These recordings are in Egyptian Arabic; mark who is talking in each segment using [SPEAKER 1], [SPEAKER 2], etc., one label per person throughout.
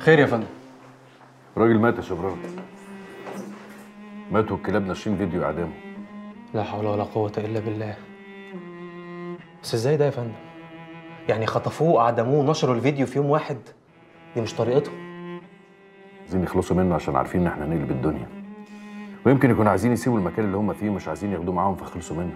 [SPEAKER 1] خير يا فندم
[SPEAKER 2] الراجل مات يا شبراوي مات والكلاب ناشرين فيديو اعدامه
[SPEAKER 1] لا حول ولا قوة إلا بالله بس ازاي ده يا فندم؟ يعني خطفوه أعدموه ونشروا الفيديو في يوم واحد دي مش طريقتهم
[SPEAKER 2] عايزين يخلصوا منه عشان عارفين ان احنا هنقلب الدنيا ويمكن يكونوا عايزين يسيبوا المكان اللي هم فيه ومش عايزين ياخدوه معاهم فخلصوا منه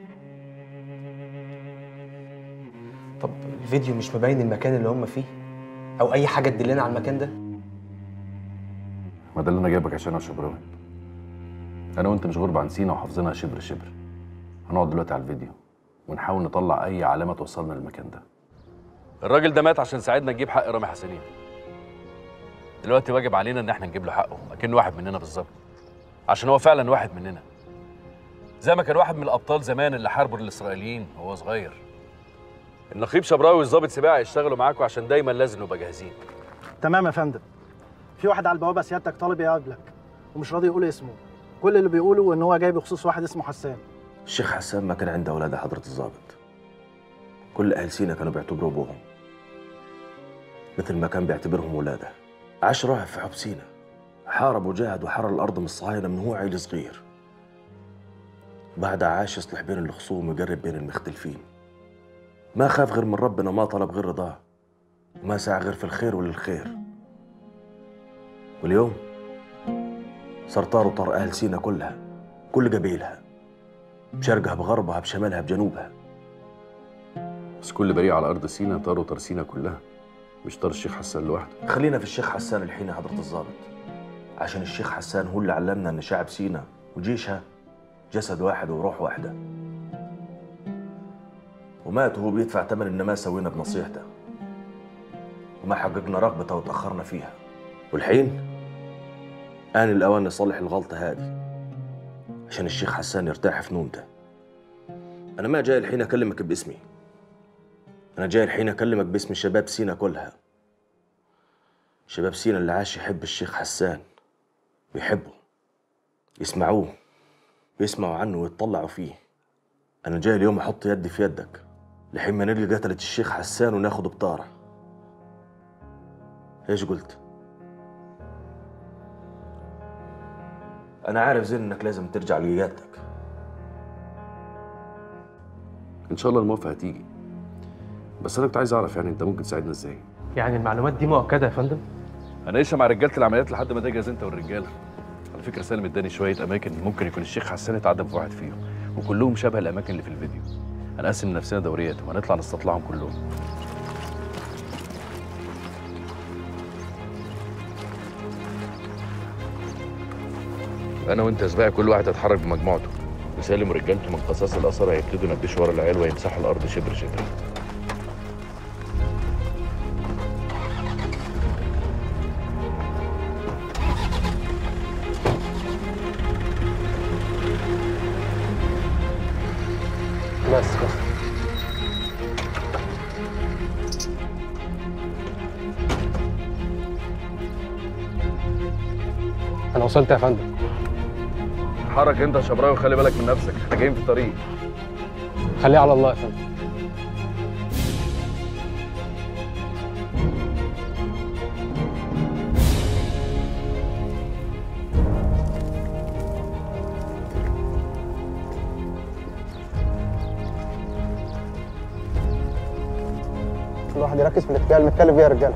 [SPEAKER 1] طب الفيديو مش مبين المكان اللي هم فيه أو أي حاجة تدلنا على المكان ده
[SPEAKER 2] ما ده اللي انا جايبك عشانه يا شبراوي انا وانت مش غرب عن سينا وحافظينها شبر شبر هنقعد دلوقتي على الفيديو ونحاول نطلع اي علامه توصلنا للمكان ده الراجل ده مات عشان ساعدنا نجيب حق رامي حسنين دلوقتي واجب علينا ان احنا نجيب له حقه اكنه واحد مننا بالظبط عشان هو فعلا واحد مننا زي ما كان واحد من الابطال زمان اللي حاربوا الاسرائيليين وهو صغير النقيب شبراوي والظابط سباع يشتغلوا معاكم عشان دايما لازم نبقى جاهزين
[SPEAKER 3] تمام يا فندم في واحد على البوابه سيادتك طالب يقابلك ومش راضي يقول اسمه كل اللي بيقوله ان هو جاي بخصوص واحد اسمه حسان
[SPEAKER 4] الشيخ حسان ما كان عنده أولاد حضرة الضابط كل أهل سينا كانوا بيعتبروا أبوهم مثل ما كان بيعتبرهم ولاده عاش راهب في حب سينا حارب وجاهد وحرر الأرض من الصهاينة من هو عيل صغير بعدها عاش يصلح بين الخصوم ويقرب بين المختلفين ما خاف غير من ربنا ما طلب غير رضاه وما سعى غير في الخير وللخير واليوم صار طار وطار أهل سينا كلها كل قبيلها بشرقها بغربها بشمالها بجنوبها
[SPEAKER 2] بس كل بريء على ارض سينا طار وطار سينا كلها مش طار الشيخ حسان لوحده
[SPEAKER 4] خلينا في الشيخ حسان الحين يا حضرة الضابط عشان الشيخ حسان هو اللي علمنا ان شعب سينا وجيشها جسد واحد وروح واحدة ومات وهو بيدفع ثمن ان ما سوينا بنصيحته وما حققنا رغبته وتأخرنا فيها والحين آن الأوان نصلح الغلطة هذه عشان الشيخ حسان يرتاح في نومته أنا ما جاي الحين أكلمك باسمي أنا جاي الحين أكلمك باسم شباب سينا كلها شباب سينا اللي عاش يحب الشيخ حسان ويحبه يسمعوه ويسمعوا عنه ويتطلعوا فيه أنا جاي اليوم أحط يدي في يدك لحين ما نلقى قتلة الشيخ حسان وناخد بطارة إيش قلت؟ أنا عارف زين إنك لازم ترجع لقيادتك
[SPEAKER 2] ان شاء الله الموافقه هتيجي بس انا كنت عايز اعرف يعني انت ممكن تساعدنا ازاي
[SPEAKER 1] يعني المعلومات دي مؤكدة يا فندم
[SPEAKER 2] انا لسه مع رجاله العمليات لحد ما تجهز انت والرجاله على فكره سالم اداني شويه اماكن ممكن يكون الشيخ حسان اتعدم في واحد فيهم وكلهم شبه الاماكن اللي في الفيديو هنقسم نفسنا دوريات وهنطلع نستطلعهم كلهم انا وانت يا سباعي كل واحد هيتحرك بمجموعته وسالم ورجالته من قصاص الاثار هيبتدوا ينبشوا ورا العيال ويمسحوا الارض شبر شبر
[SPEAKER 1] بس بس أنا وصلت يا فندم
[SPEAKER 2] اتحرك انت يا شبراوي وخلي بالك من نفسك احنا جايين في الطريق
[SPEAKER 1] خليه على الله يا فندم
[SPEAKER 3] كل واحد يركز في الاتجاه المتكلم فيه يا رجاله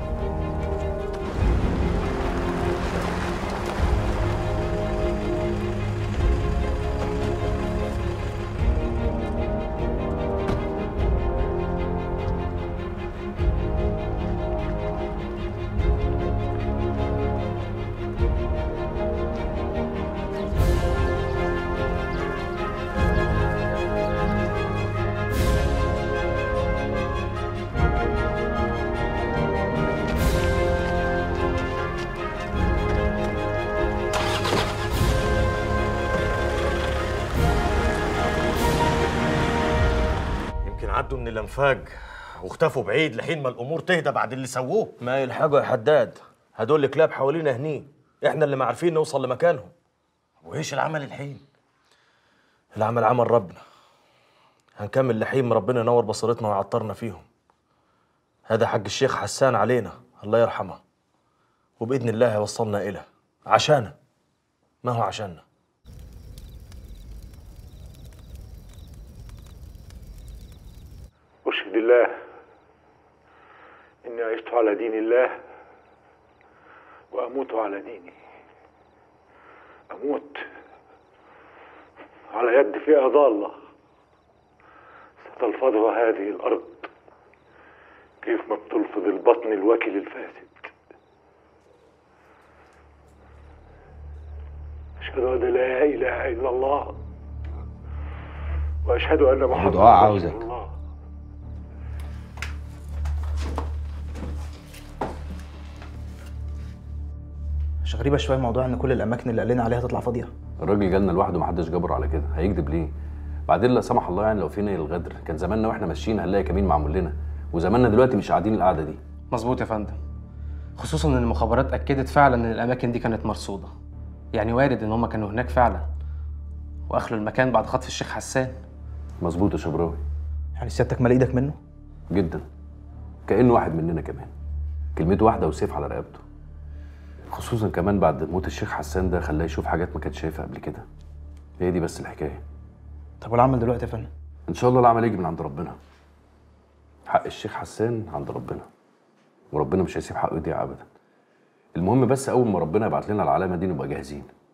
[SPEAKER 5] يمكن عدوا من الانفاق واختفوا بعيد لحين ما الامور تهدى بعد اللي سووه
[SPEAKER 4] ما يلحقوا يا حداد هدول الكلاب حوالينا هني احنا اللي ما عارفين نوصل لمكانهم
[SPEAKER 5] وايش العمل الحين
[SPEAKER 4] العمل عمل ربنا هنكمل لحين ما ربنا ينور بصيرتنا ويعطرنا فيهم هذا حق الشيخ حسان علينا الله يرحمه وبإذن الله هيوصلنا إلها عشانه ما هو عشاننا
[SPEAKER 6] أشهد الله إني عشت على دين الله وأموت على ديني أموت على يد فئة ضالة ستلفظها هذه الأرض كيف ما بتلفظ البطن الوكل الفاسد أشهد أن لا إله إلا الله وأشهد أن محمدا
[SPEAKER 7] دعاء
[SPEAKER 6] رسول
[SPEAKER 7] عاوزك.
[SPEAKER 6] الله
[SPEAKER 8] مش غريبة شوية موضوع إن كل الأماكن اللي قال لنا عليها تطلع فاضية
[SPEAKER 2] الراجل جالنا لوحده محدش جبره على كده هيكذب ليه بعدين لا سمح الله يعني لو في نيل الغدر كان زماننا واحنا ماشيين هنلاقي كمين معمول لنا وزماننا دلوقتي مش قاعدين القعده دي
[SPEAKER 1] مظبوط يا فندم خصوصا ان المخابرات اكدت فعلا ان الاماكن دي كانت مرصوده يعني وارد ان هم كانوا هناك فعلا واخلوا المكان بعد خطف الشيخ حسان
[SPEAKER 2] مظبوط يا شبراوي
[SPEAKER 8] يعني سيادتك مال إيدك منه؟
[SPEAKER 2] جدا كانه واحد مننا كمان كلمته واحده وسيف على رقبته خصوصا كمان بعد موت الشيخ حسان ده خلاه يشوف حاجات ما كانش شايفها قبل كده هي دي بس الحكايه
[SPEAKER 8] طب والعمل دلوقتي يا فندم؟
[SPEAKER 2] ان شاء الله العمل يجي من عند ربنا حق الشيخ حسان عند ربنا وربنا مش هيسيب حقه يضيع ابدا المهم بس اول ما ربنا يبعت لنا العلامه دي نبقى جاهزين